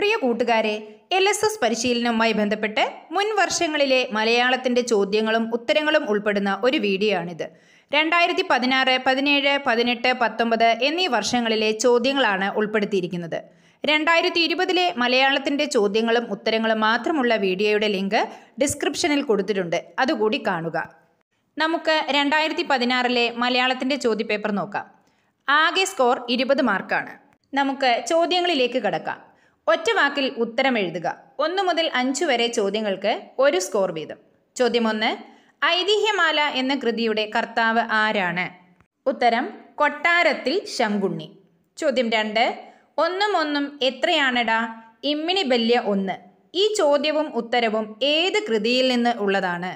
പ്രിയ കൂട്ടുകാരെ L S S പരിശീലനവുമായി ബന്ധപ്പെട്ട് മുൻ വർഷങ്ങളിലെ മലയാളത്തിന്റെ ചോദ്യങ്ങളും ഉത്തരങ്ങളും ഉൾപ്പെടുന്ന ഒരു വീഡിയോ ആണിത് രണ്ടായിരത്തി പതിനാറ് പതിനേഴ് പതിനെട്ട് പത്തൊമ്പത് എന്നീ വർഷങ്ങളിലെ ചോദ്യങ്ങളാണ് ഉൾപ്പെടുത്തിയിരിക്കുന്നത് രണ്ടായിരത്തി ഇരുപതിലെ മലയാളത്തിന്റെ ചോദ്യങ്ങളും ഉത്തരങ്ങളും മാത്രമുള്ള വീഡിയോയുടെ ലിങ്ക് ഡിസ്ക്രിപ്ഷനിൽ കൊടുത്തിട്ടുണ്ട് അതുകൂടി കാണുക നമുക്ക് രണ്ടായിരത്തി പതിനാറിലെ മലയാളത്തിന്റെ ചോദ്യപേപ്പർ നോക്കാം ആകെ സ്കോർ ഇരുപത് മാർക്കാണ് നമുക്ക് ചോദ്യങ്ങളിലേക്ക് കടക്കാം ഒറ്റ വാക്കിൽ ഉത്തരം എഴുതുക ഒന്ന് മുതൽ അഞ്ച് വരെ ചോദ്യങ്ങൾക്ക് ഒരു സ്കോർ വീതം ചോദ്യം ഒന്ന് ഐതിഹ്യമാല എന്ന കൃതിയുടെ കർത്താവ് ആരാണ് ഉത്തരം കൊട്ടാരത്തിൽ ശങ്കുണ്ണി ചോദ്യം രണ്ട് ഒന്നും ഒന്നും എത്രയാണെടാ ഇമ്മിണി ബല്യ ഒന്ന് ഈ ചോദ്യവും ഉത്തരവും ഏത് കൃതിയിൽ നിന്ന് ഉള്ളതാണ്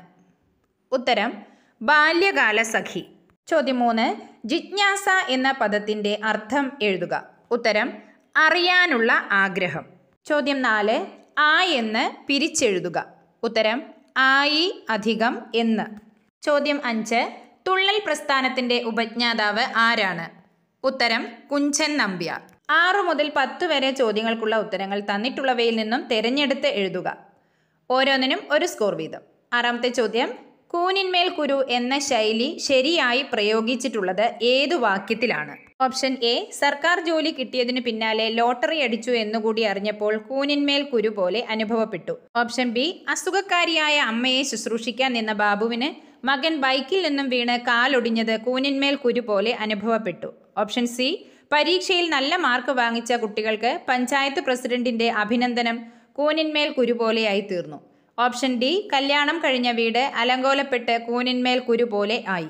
ഉത്തരം ബാല്യകാല സഖി ചോദ്യം മൂന്ന് ജിജ്ഞാസ എന്ന പദത്തിന്റെ അർത്ഥം എഴുതുക ഉത്തരം അറിയാനുള്ള ആഗ്രഹം ചോദ്യം നാല് ആ എന്ന് പിരിച്ചെഴുതുക ഉത്തരം ആയി അധികം എന്ന് ചോദ്യം അഞ്ച് തുള്ളൽ പ്രസ്ഥാനത്തിന്റെ ഉപജ്ഞാതാവ് ആരാണ് ഉത്തരം കുഞ്ചൻ നമ്പ്യാർ ആറു മുതൽ പത്ത് വരെ ചോദ്യങ്ങൾക്കുള്ള ഉത്തരങ്ങൾ തന്നിട്ടുള്ളവയിൽ നിന്നും തിരഞ്ഞെടുത്ത് എഴുതുക ഓരോന്നിനും ഒരു സ്കോർ വീതം ആറാമത്തെ ചോദ്യം കൂനിന്മേൽ കുരു എന്ന ശൈലി ശരിയായി പ്രയോഗിച്ചിട്ടുള്ളത് ഏതു വാക്യത്തിലാണ് ഓപ്ഷൻ എ സർക്കാർ ജോലി കിട്ടിയതിനു പിന്നാലെ ലോട്ടറി അടിച്ചു എന്നുകൂടി അറിഞ്ഞപ്പോൾ കൂനിന്മേൽ കുരു പോലെ അനുഭവപ്പെട്ടു ഓപ്ഷൻ ബി അസുഖക്കാരിയായ അമ്മയെ ശുശ്രൂഷിക്കാൻ നിന്ന ബാബുവിന് മകൻ ബൈക്കിൽ നിന്നും വീണ് കാലൊടിഞ്ഞത് കൂനിന്മേൽ കുരു പോലെ അനുഭവപ്പെട്ടു ഓപ്ഷൻ സി പരീക്ഷയിൽ നല്ല മാർക്ക് വാങ്ങിച്ച കുട്ടികൾക്ക് പഞ്ചായത്ത് പ്രസിഡന്റിന്റെ അഭിനന്ദനം കൂനിന്മേൽ കുരു പോലെയായി തീർന്നു ഓപ്ഷൻ ഡി കല്യാണം കഴിഞ്ഞ വീട് അലങ്കോലപ്പെട്ട് കൂനിന്മേൽ കുരു പോലെ ആയി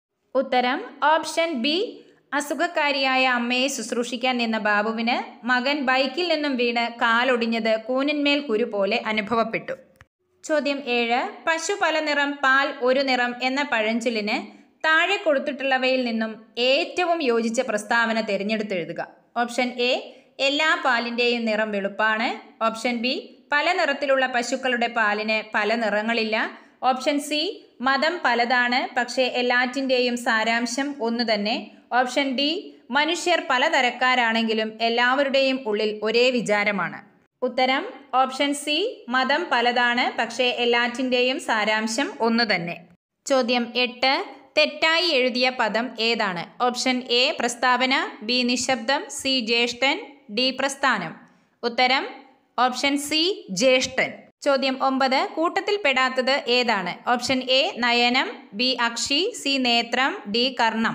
ഉത്തരം ഓപ്ഷൻ ബി അസുഖക്കാരിയായ അമ്മയെ ശുശ്രൂഷിക്കാൻ നിന്ന ബാബുവിന് മകൻ ബൈക്കിൽ നിന്നും വീണ് കാലൊടിഞ്ഞത് കൂനിന്മേൽ കുരു പോലെ അനുഭവപ്പെട്ടു ചോദ്യം ഏഴ് പശു പല നിറം പാൽ ഒരു നിറം എന്ന പഴഞ്ചൊല്ലിന് താഴെ കൊടുത്തിട്ടുള്ളവയിൽ നിന്നും ഏറ്റവും യോജിച്ച പ്രസ്താവന തിരഞ്ഞെടുത്തെഴുതുക ഓപ്ഷൻ എ എല്ലാ പാലിൻ്റെയും നിറം വെളുപ്പാണ് ഓപ്ഷൻ ബി പല നിറത്തിലുള്ള പശുക്കളുടെ പാലിന് പല നിറങ്ങളില്ല ഓപ്ഷൻ സി മതം പലതാണ് പക്ഷേ എല്ലാറ്റിൻ്റെയും സാരാംശം ഒന്നു തന്നെ ഓപ്ഷൻ ഡി മനുഷ്യർ പലതരക്കാരാണെങ്കിലും എല്ലാവരുടെയും ഉള്ളിൽ ഒരേ വിചാരമാണ് ഉത്തരം ഓപ്ഷൻ സി മതം പലതാണ് പക്ഷേ എല്ലാറ്റിൻ്റെയും സാരാംശം ഒന്നു തന്നെ ചോദ്യം എട്ട് തെറ്റായി എഴുതിയ പദം ഏതാണ് ഓപ്ഷൻ എ പ്രസ്താവന ബി നിശബ്ദം സി ജ്യേഷ്ഠൻ ഡി പ്രസ്ഥാനം ഉത്തരം ഓപ്ഷൻ സി ജ്യേഷ്ഠൻ ചോദ്യം ഒമ്പത് കൂട്ടത്തിൽ പെടാത്തത് ഏതാണ് ഓപ്ഷൻ എ നയനം ബി അക്ഷി സി നേത്രം ഡി കർണം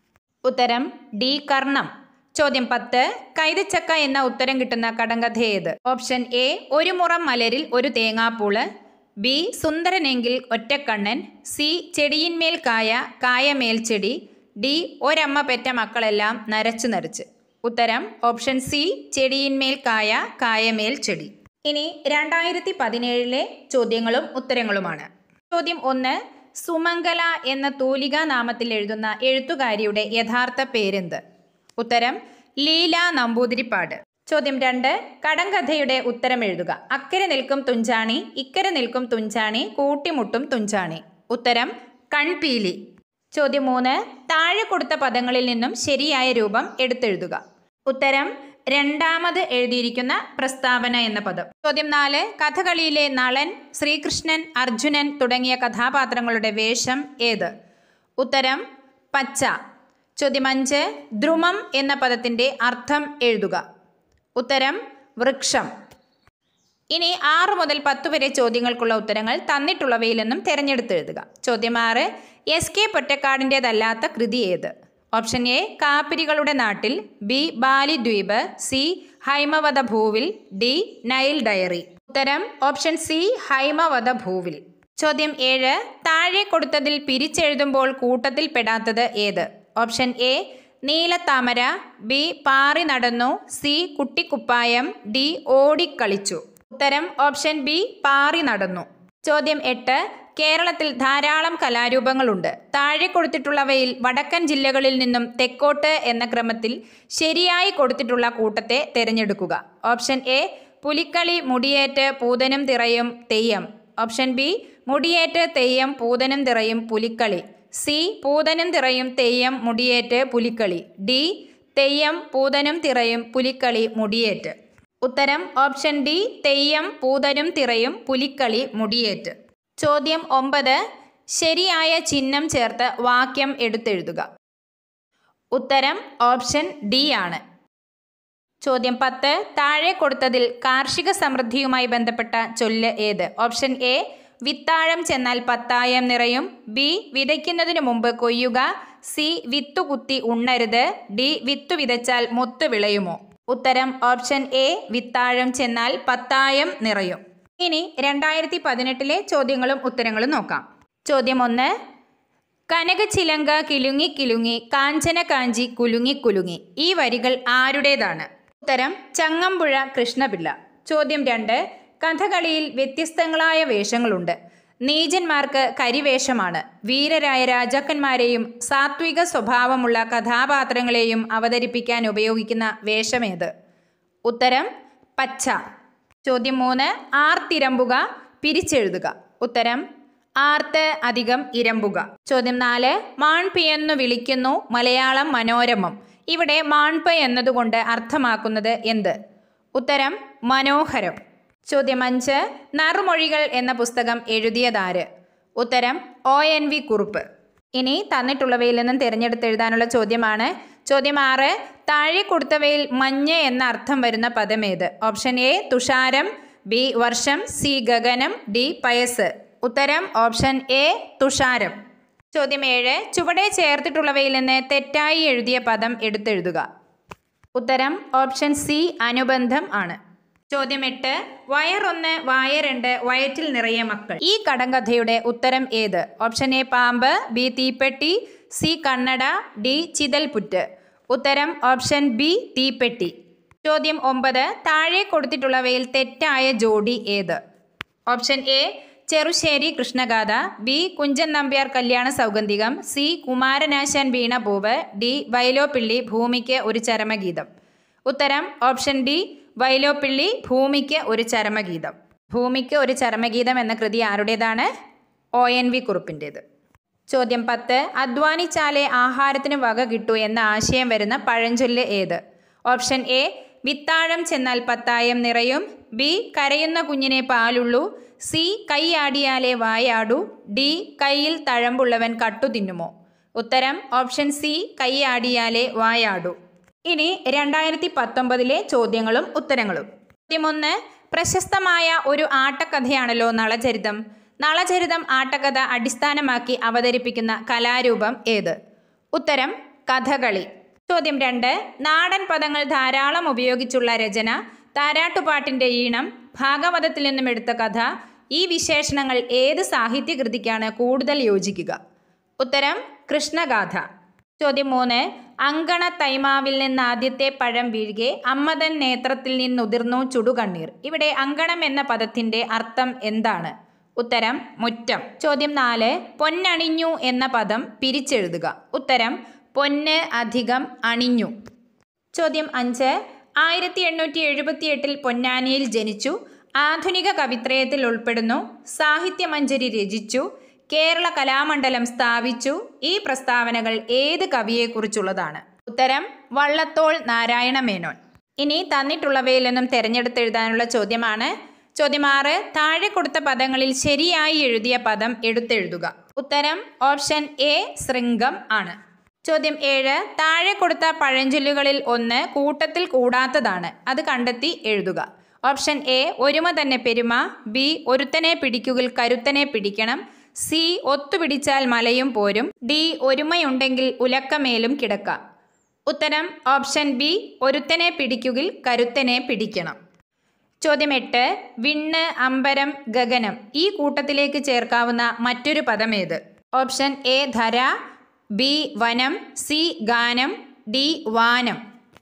ഉത്തരം ഡി കർണം ചോദ്യം പത്ത് കൈതച്ചക്ക എന്ന ഉത്തരം കിട്ടുന്ന കടങ്കഥ ഏത് ഓപ്ഷൻ എ ഒരു മുറം മലരിൽ ഒരു തേങ്ങാപ്പൂള് ബി സുന്ദരനെങ്കിൽ ഒറ്റക്കണ്ണൻ സി ചെടിയിന്മേൽ കായ കായമേൽ ചെടി ഡി ഒരമ്മ പെറ്റ മക്കളെല്ലാം നരച്ചു നരച്ച് ഉത്തരം ഓപ്ഷൻ സി ചെടിയിന്മേൽ കായ കായമേൽ ചെടി ഇനി രണ്ടായിരത്തി പതിനേഴിലെ ചോദ്യങ്ങളും ഉത്തരങ്ങളുമാണ് ചോദ്യം ഒന്ന് സുമംഗല എന്ന തൂലികാ നാമത്തിൽ എഴുതുന്ന എഴുത്തുകാരിയുടെ യഥാർത്ഥ പേരെന്ത് ഉത്തരം ലീല നമ്പൂതിരിപ്പാട് ചോദ്യം രണ്ട് കടങ്കഥയുടെ ഉത്തരം എഴുതുക അക്കരെ നിൽക്കും തുഞ്ചാണി ഇക്കരെ നിൽക്കും തുഞ്ചാണി കൂട്ടിമുട്ടും തുഞ്ചാണി ഉത്തരം കൺപീലി ചോദ്യം മൂന്ന് താഴെ കൊടുത്ത പദങ്ങളിൽ നിന്നും ശരിയായ രൂപം എടുത്തെഴുതുക ഉത്തരം രണ്ടാമത് എഴുതിയിരിക്കുന്ന പ്രസ്താവന എന്ന പദം ചോദ്യം നാല് കഥകളിയിലെ നളൻ ശ്രീകൃഷ്ണൻ അർജുനൻ തുടങ്ങിയ കഥാപാത്രങ്ങളുടെ വേഷം ഏത് ഉത്തരം പച്ച ചോദ്യം അഞ്ച് ദ്രുമം എന്ന പദത്തിൻ്റെ അർത്ഥം എഴുതുക ഉത്തരം വൃക്ഷം ഇനി ആറ് മുതൽ പത്ത് വരെ ചോദ്യങ്ങൾക്കുള്ള ഉത്തരങ്ങൾ തന്നിട്ടുള്ളവയിൽ നിന്നും തിരഞ്ഞെടുത്തെഴുതുക ചോദ്യം ആറ് എസ് കെ പൊറ്റക്കാടിൻ്റെതല്ലാത്ത കൃതി ഏത് ഓപ്ഷൻ എ കാപ്പിരികളുടെ നാട്ടിൽ ബി ബാലിദ്വീപ് സി ഹൈമവത ഭൂവിൽ ഡി നൈൽ ഡയറി ഉത്തരം ഓപ്ഷൻ സി ഹൈമവത ഭൂവിൽ ചോദ്യം ഏഴ് താഴെ കൊടുത്തതിൽ പിരിച്ചെഴുതുമ്പോൾ കൂട്ടത്തിൽ പെടാത്തത് ഏത് ഓപ്ഷൻ എ നീലത്താമര ബി പാറി നടന്നു സി കുട്ടിക്കുപ്പായം ഡി ഓടിക്കളിച്ചു ഉത്തരം ഓപ്ഷൻ ബി പാറി നടന്നു ചോദ്യം എട്ട് കേരളത്തിൽ ധാരാളം കലാരൂപങ്ങളുണ്ട് താഴെ കൊടുത്തിട്ടുള്ളവയിൽ വടക്കൻ ജില്ലകളിൽ നിന്നും തെക്കോട്ട് എന്ന ക്രമത്തിൽ ശരിയായി കൊടുത്തിട്ടുള്ള കൂട്ടത്തെ തിരഞ്ഞെടുക്കുക ഓപ്ഷൻ എ പുലിക്കളി മുടിയേറ്റ് പൂതനും തിറയും തെയ്യം ഓപ്ഷൻ ബി മുടിയേറ്റ് തെയ്യം പൂതനും തിറയും പുലിക്കളി സി പൂതനും തിറയും തെയ്യം മുടിയേറ്റ് പുലിക്കളി ഡി തെയ്യം പൂതനും തിറയും പുലിക്കളി മുടിയേറ്റ് ഉത്തരം ഓപ്ഷൻ ഡി തെയ്യം പൂതരും തിറയും പുലിക്കളി മുടിയേറ്റ് ചോദ്യം ഒമ്പത് ശരിയായ ചിഹ്നം ചേർത്ത് വാക്യം എടുത്തെഴുതുക ഉത്തരം ഓപ്ഷൻ ഡി ആണ് ചോദ്യം പത്ത് താഴെ കൊടുത്തതിൽ കാർഷിക സമൃദ്ധിയുമായി ബന്ധപ്പെട്ട ചൊല്ല് ഏത് ഓപ്ഷൻ എ വിത്താഴം ചെന്നാൽ പത്തായം നിറയും ബി വിതയ്ക്കുന്നതിനു മുമ്പ് കൊയ്യുക സി വിത്തു കുത്തി ഉണ്ണരുത് ഡി വിത്തു വിതച്ചാൽ മുത്ത് വിളയുമോ ഉത്തരം ഓപ്ഷൻ എ വിത്താഴം ചെന്നാൽ പത്തായം നിറയും ഇനി രണ്ടായിരത്തി പതിനെട്ടിലെ ചോദ്യങ്ങളും ഉത്തരങ്ങളും നോക്കാം ചോദ്യം ഒന്ന് കനകച്ചിലങ്ക കിലുങ്ങി കിലുങ്ങി കാഞ്ചന കാഞ്ചി കുലുങ്ങി കുലുങ്ങി ഈ വരികൾ ആരുടേതാണ് ഉത്തരം ചങ്ങമ്പുഴ കൃഷ്ണപിള്ള ചോദ്യം രണ്ട് കഥകളിയിൽ വ്യത്യസ്തങ്ങളായ വേഷങ്ങളുണ്ട് നീചന്മാർക്ക് കരിവേഷമാണ് വീരരായ രാജാക്കന്മാരെയും സാത്വിക സ്വഭാവമുള്ള കഥാപാത്രങ്ങളെയും അവതരിപ്പിക്കാൻ ഉപയോഗിക്കുന്ന വേഷമേത് ഉത്തരം പച്ച ചോദ്യം മൂന്ന് ആർത്തിരമ്പുക പിരിച്ചെഴുതുക ഉത്തരം ആർത്ത് അധികം ഇരമ്പുക ചോദ്യം നാല് മാൺപിയെന്നു വിളിക്കുന്നു മലയാളം മനോരമം ഇവിടെ മാൺപ എന്നതുകൊണ്ട് അർത്ഥമാക്കുന്നത് എന്ത് ഉത്തരം മനോഹരം ചോദ്യം അഞ്ച് നറുമൊഴികൾ എന്ന പുസ്തകം എഴുതിയതാര് ഉത്തരം ഒ എൻ വി കുറുപ്പ് ഇനി തന്നിട്ടുള്ളവയിൽ നിന്നും തിരഞ്ഞെടുത്ത് എഴുതാനുള്ള ചോദ്യമാണ് ചോദ്യം ആറ് താഴെ കൊടുത്തവയിൽ മഞ്ഞ് എന്ന അർത്ഥം വരുന്ന പദമേത് ഓപ്ഷൻ എ തുഷാരം ബി വർഷം സി ഗഗനം ഡി പയസ് ഉത്തരം ഓപ്ഷൻ എ തുഷാരം ചോദ്യം ഏഴ് ചുവടെ ചേർത്തിട്ടുള്ളവയിൽ നിന്ന് തെറ്റായി എഴുതിയ പദം എടുത്തെഴുതുക ഉത്തരം ഓപ്ഷൻ സി അനുബന്ധം ആണ് ചോദ്യം എട്ട് വയറൊന്ന് വായ രണ്ട് വയറ്റിൽ നിറയെ മക്കൾ ഈ കടങ്കഥയുടെ ഉത്തരം ഏത് ഓപ്ഷൻ എ പാമ്പ് ബി തീപ്പെട്ടി സി കണ്ണട ഡി ചിതൽപുറ്റ് ഉത്തരം ഓപ്ഷൻ ബി തീപ്പെട്ടി ചോദ്യം ഒമ്പത് താഴെ കൊടുത്തിട്ടുള്ളവയിൽ തെറ്റായ ജോഡി ഏത് option A Cherusseri Krishnagatha B Kunchan Nambiar Kalyana Saugandhikam C Kumaranasan Veenapoovu D Vyloppilli ഭൂമിക്ക് ഒരു ചരമഗീതം ഉത്തരം ഓപ്ഷൻ ഡി വൈലോപ്പിള്ളി ഭൂമിക്ക് ഒരു ചരമഗീതം ഭൂമിക്ക് ഒരു ചരമഗീതം എന്ന കൃതി ആരുടേതാണ് ഒ എൻ വി കുറുപ്പിൻ്റേത് ചോദ്യം പത്ത് അധ്വാനിച്ചാലേ ആഹാരത്തിന് വക കിട്ടൂ എന്ന ആശയം വരുന്ന പഴഞ്ചൊല്ല് ഏത് ഓപ്ഷൻ എ വിത്താഴം ചെന്നാൽ പത്തായം നിറയും ബി കരയുന്ന കുഞ്ഞിനെ പാലുള്ളൂ സി കൈയാടിയാലേ വായാടൂ ഡി കയ്യിൽ തഴമ്പുള്ളവൻ കട്ടു തിന്നുമോ ഉത്തരം ഓപ്ഷൻ സി കൈയാടിയാലേ വായാടൂ ഇനി രണ്ടായിരത്തി പത്തൊമ്പതിലെ ചോദ്യങ്ങളും ഉത്തരങ്ങളും ചോദ്യം ഒന്ന് പ്രശസ്തമായ ഒരു ആട്ടക്കഥയാണല്ലോ നളചരിതം നളചരിതം ആട്ടക്കഥ അടിസ്ഥാനമാക്കി അവതരിപ്പിക്കുന്ന കലാരൂപം ഏത് ഉത്തരം കഥകളി ചോദ്യം രണ്ട് നാടൻ പദങ്ങൾ ധാരാളം ഉപയോഗിച്ചുള്ള രചന താരാട്ടുപാട്ടിൻ്റെ ഈണം ഭാഗവതത്തിൽ നിന്നും എടുത്ത കഥ ഈ വിശേഷണങ്ങൾ ഏത് സാഹിത്യകൃതിക്കാണ് കൂടുതൽ യോജിക്കുക ഉത്തരം കൃഷ്ണഗാഥ ചോദ്യം മൂന്ന് അങ്കണ തൈമാവിൽ നിന്ന് ആദ്യത്തെ പഴം വീഴുകെ അമ്മതൻ നേത്രത്തിൽ നിന്നുതിർന്നു ചുടുകണ്ണീർ ഇവിടെ അങ്കണം എന്ന പദത്തിന്റെ അർത്ഥം എന്താണ് ഉത്തരം മുറ്റം ചോദ്യം നാല് പൊന്നണിഞ്ഞു എന്ന പദം പിരിച്ചെഴുതുക ഉത്തരം പൊന്ന് അധികം അണിഞ്ഞു ചോദ്യം അഞ്ച് ആയിരത്തി എണ്ണൂറ്റി എഴുപത്തി എട്ടിൽ പൊന്നാനിയിൽ ജനിച്ചു ആധുനിക കവിത്രയത്തിൽ ഉൾപ്പെടുന്നു സാഹിത്യമഞ്ജരി രചിച്ചു കേരള കലാമണ്ഡലം സ്ഥാപിച്ചു ഈ പ്രസ്താവനകൾ ഏത് കവിയെക്കുറിച്ചുള്ളതാണ് ഉത്തരം വള്ളത്തോൾ നാരായണ മേനോൻ ഇനി തന്നിട്ടുള്ളവയിൽ നിന്നും തിരഞ്ഞെടുത്തെഴുതാനുള്ള ചോദ്യമാണ് ചോദ്യം ആറ് താഴെ കൊടുത്ത പദങ്ങളിൽ ശരിയായി എഴുതിയ പദം എടുത്തെഴുതുക ഉത്തരം ഓപ്ഷൻ എ ശൃംഗം ആണ് ചോദ്യം ഏഴ് താഴെ കൊടുത്ത പഴഞ്ചൊല്ലുകളിൽ ഒന്ന് കൂട്ടത്തിൽ കൂടാത്തതാണ് അത് കണ്ടെത്തി എഴുതുക ഓപ്ഷൻ എ ഒരുമ തന്നെ പെരുമ ബി ഒരുത്തനെ പിടിക്കുകിൽ കരുത്തനെ പിടിക്കണം സി ഒത്തുപിടിച്ചാൽ മലയും പോരും ഡി ഒരുമയുണ്ടെങ്കിൽ ഉലക്കമേലും കിടക്കാം ഉത്തരം ഓപ്ഷൻ ബി ഒരുത്തനെ പിടിക്കുകിൽ കരുത്തനെ പിടിക്കണം ചോദ്യം എട്ട് വിണ്ണ് അമ്പരം ഗഗനം ഈ കൂട്ടത്തിലേക്ക് ചേർക്കാവുന്ന മറ്റൊരു പദമേത് ഓപ്ഷൻ എ ധര ബി വനം സി ഗാനം ഡി വാനം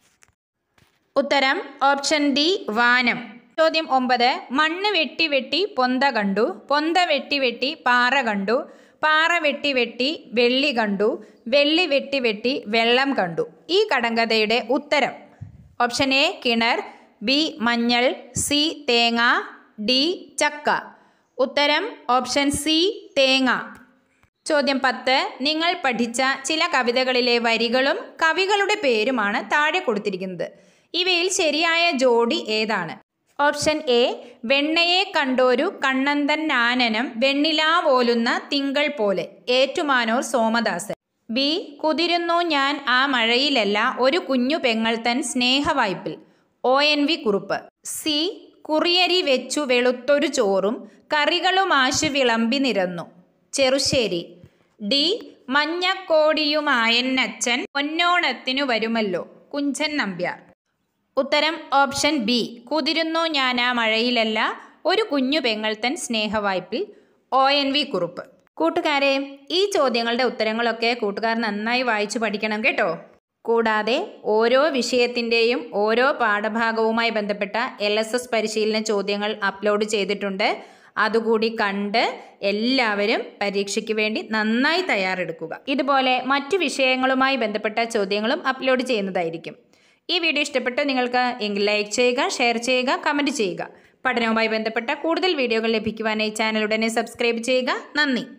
ഉത്തരം ഓപ്ഷൻ ഡി വാനം ചോദ്യം ഒമ്പത് മണ്ണ് വെട്ടി വെട്ടി പൊന്ത കണ്ടു പൊന്ത വെട്ടി വെട്ടി പാറ കണ്ടു പാറ വെട്ടി വെട്ടി വെള്ളി കണ്ടു വെള്ളി വെട്ടി വെട്ടി വെള്ളം കണ്ടു ഈ കടങ്കഥയുടെ ഉത്തരം ഓപ്ഷൻ എ കിണർ ബി മഞ്ഞൾ സി തേങ്ങ ഡി ചക്ക ഉത്തരം ഓപ്ഷൻ സി തേങ്ങ ചോദ്യം പത്ത് നിങ്ങൾ പഠിച്ച ചില കവിതകളിലെ വരികളും കവികളുടെ പേരുമാണ് താഴെ കൊടുത്തിരിക്കുന്നത് ഇവയിൽ ശരിയായ ജോഡി ഏതാണ് ഓപ്ഷൻ എ വെണ്ണയെ കണ്ടോരു കണ്ണന്തൻ നാനനം വെണ്ണിലാവോലുന്ന തിങ്കൾ പോലെ ഏറ്റുമാനൂർ സോമദാസൻ ബി കുതിരുന്നു ഞാൻ ആ മഴയിലല്ല ഒരു കുഞ്ഞു പെങ്ങൾ തൻ സ്നേഹവായ്പിൽ O N V Kurup C കുറിയരി വെച്ചു വെളുത്തൊരു ചോറും കറികളും ആശു വിളമ്പി നിരന്നു ചെറുശ്ശേരി ഡി മഞ്ഞക്കോടിയുമായന്നച്ചൻ പൊന്നോണത്തിനു വരുമല്ലോ കുഞ്ചൻ നമ്പ്യാർ ഉത്തരം ഓപ്ഷൻ ബി കുതിരുന്നു ഞാൻ ആ മഴയിലല്ല ഒരു കുഞ്ഞു പെങ്ങൾ തൻ സ്നേഹവായ്പിൽ ഒ എൻ വി കുറുപ്പ് കൂട്ടുകാരെ ഈ ചോദ്യങ്ങളുടെ ഉത്തരങ്ങളൊക്കെ കൂട്ടുകാർ നന്നായി വായിച്ചു പഠിക്കണം കേട്ടോ കൂടാതെ ഓരോ വിഷയത്തിൻ്റെയും ഓരോ പാഠഭാഗവുമായി ബന്ധപ്പെട്ട എൽ എസ് എസ് പരിശീലന ചോദ്യങ്ങൾ അപ്ലോഡ് ചെയ്തിട്ടുണ്ട് അതുകൂടി കണ്ട് എല്ലാവരും പരീക്ഷയ്ക്ക് വേണ്ടി നന്നായി തയ്യാറെടുക്കുക ഇതുപോലെ മറ്റു വിഷയങ്ങളുമായി ബന്ധപ്പെട്ട ചോദ്യങ്ങളും അപ്ലോഡ് ചെയ്യുന്നതായിരിക്കും ഈ വീഡിയോ ഇഷ്ടപ്പെട്ട് നിങ്ങൾക്ക് എങ്കിൽ ലൈക്ക് ചെയ്യുക ഷെയർ ചെയ്യുക കമൻറ്റ് ചെയ്യുക പഠനവുമായി ബന്ധപ്പെട്ട കൂടുതൽ വീഡിയോകൾ ലഭിക്കുവാനായി ചാനൽ ഉടനെ സബ്സ്ക്രൈബ് ചെയ്യുക നന്ദി